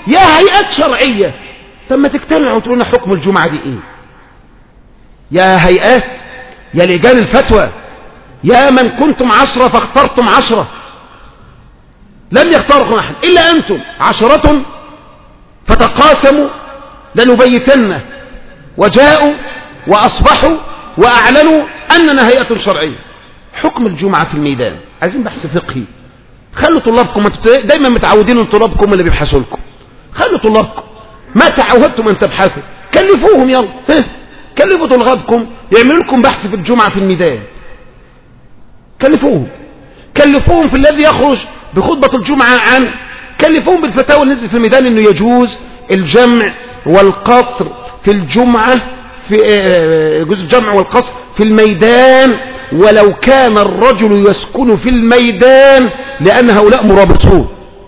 يا هيئات شرعية ثم تجتمعوا وتقولوا لنا حكم الجمعة دي ايه يا هيئات يا لجان الفتوى يا من كنتم عشرة فاخترتم عشرة لم يختاركم أحد إلا أنتم عشرة فتقاسموا لنبيتن وجاءوا وأصبحوا وأعلنوا أننا هيئة شرعية حكم الجمعة في الميدان عايزين بحث فقهي خلوا طلابكم دايما متعودين ان طلابكم اللي بيبحثوا لكم خلوا طلابكم ما تعودتم ان تبحثوا كلفوهم يلا كلفوا طلابكم يعملوا لكم بحث في الجمعة في الميدان كلفوهم كلفوهم في الذي يخرج بخطبة الجمعة عن كلفوهم بالفتاوى اللي نزل في الميدان انه يجوز الجمع والقصر في الجمعة في جزء الجمع والقصر في الميدان ولو كان الرجل يسكن في الميدان لأن هؤلاء مرابطون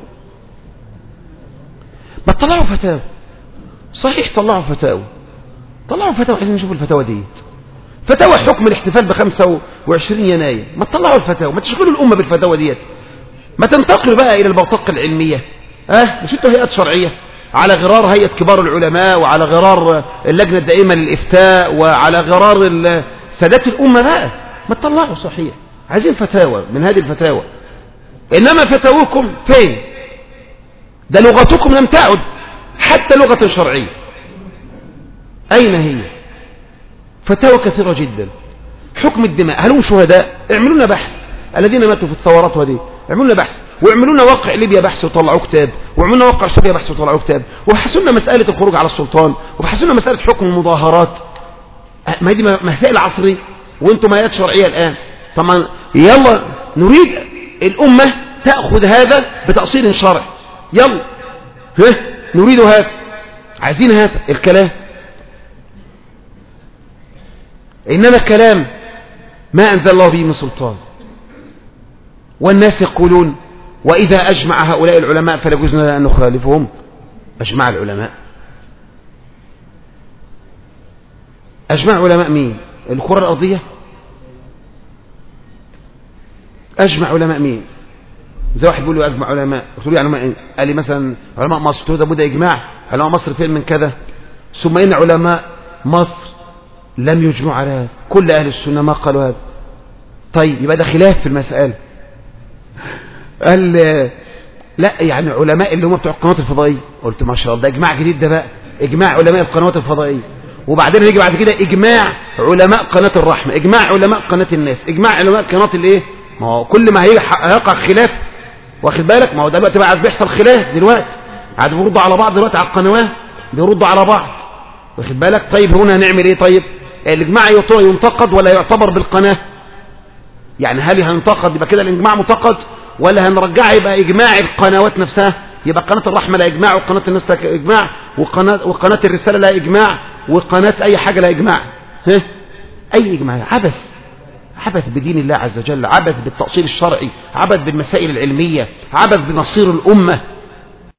ما طلعوا فتاوى صحيح طلعوا فتاوى طلعوا فتاوى عايزين نشوف الفتاوى ديت فتاوى حكم الاحتفال ب 25 يناير ما تطلعوا الفتاوى ما تشغلوا الأمة بالفتاوى ديت ما تنتقلوا بقى إلى البوتقة العلمية ها مش انتوا هيئات شرعية على غرار هيئة كبار العلماء وعلى غرار اللجنة الدائمة للإفتاء وعلى غرار سادات الأمة بقى ما تطلعوا صحيح عايزين فتاوى من هذه الفتاوى إنما فتاوكم فين ده لغتكم لم تعد حتى لغة شرعية أين هي فتاوى كثيرة جدا حكم الدماء هل هم شهداء اعملوا لنا بحث الذين ماتوا في الثورات وهذه اعملوا لنا بحث واعملوا لنا واقع ليبيا بحث وطلعوا كتاب واعملوا لنا واقع سوريا بحث وطلعوا كتاب وبحثوا لنا مسألة الخروج على السلطان وبحثوا لنا مسألة حكم المظاهرات ما هي دي مسائل عصرية وانتم آيات شرعية الآن طبعا يلا نريد الأمة تأخذ هذا بتأصيل شرعي يلا ها نريد هذا عايزين هذا الكلام إنما الكلام ما أنزل الله به من سلطان والناس يقولون وإذا أجمع هؤلاء العلماء فلا يجوز لنا أن نخالفهم أجمع العلماء أجمع علماء مين الكرة الأرضية أجمع علماء مين زي واحد بيقول له أجمع علماء قلت له علماء إيه؟ قال لي مثلا علماء مصر قلت له ده إجماع علماء مصر فين من كذا ثم إن علماء مصر لم يجمعوا على هذا كل أهل السنة ما قالوا هذا طيب يبقى ده خلاف في المسألة قال لا يعني علماء اللي هم بتوع القنوات الفضائية قلت ما شاء الله ده إجماع جديد ده بقى إجماع علماء القنوات الفضائية وبعدين يجي بعد كده إجماع علماء قناة الرحمة إجماع علماء قناة الناس إجماع علماء قناة الإيه ما هو كل ما هيقع خلاف واخد بالك ما هو دلوقتي بقى بيحصل خلاف دلوقتي قاعد بيردوا على بعض دلوقتي على القنوات بيردوا على بعض واخد بالك طيب هنا هنعمل ايه طيب الاجماع ينتقد ولا يعتبر بالقناة يعني هل هينتقد يبقى كده الاجماع منتقد ولا هنرجعه يبقى اجماع القنوات نفسها يبقى قناة الرحمة لا اجماع وقناة الناس لا اجماع وقناة, وقناة الرسالة لا اجماع وقناة اي حاجة لا اجماع ها اي اجماع عبث عبث بدين الله عز وجل عبث بالتأصيل الشرعي عبث بالمسائل العلمية عبث بمصير الأمة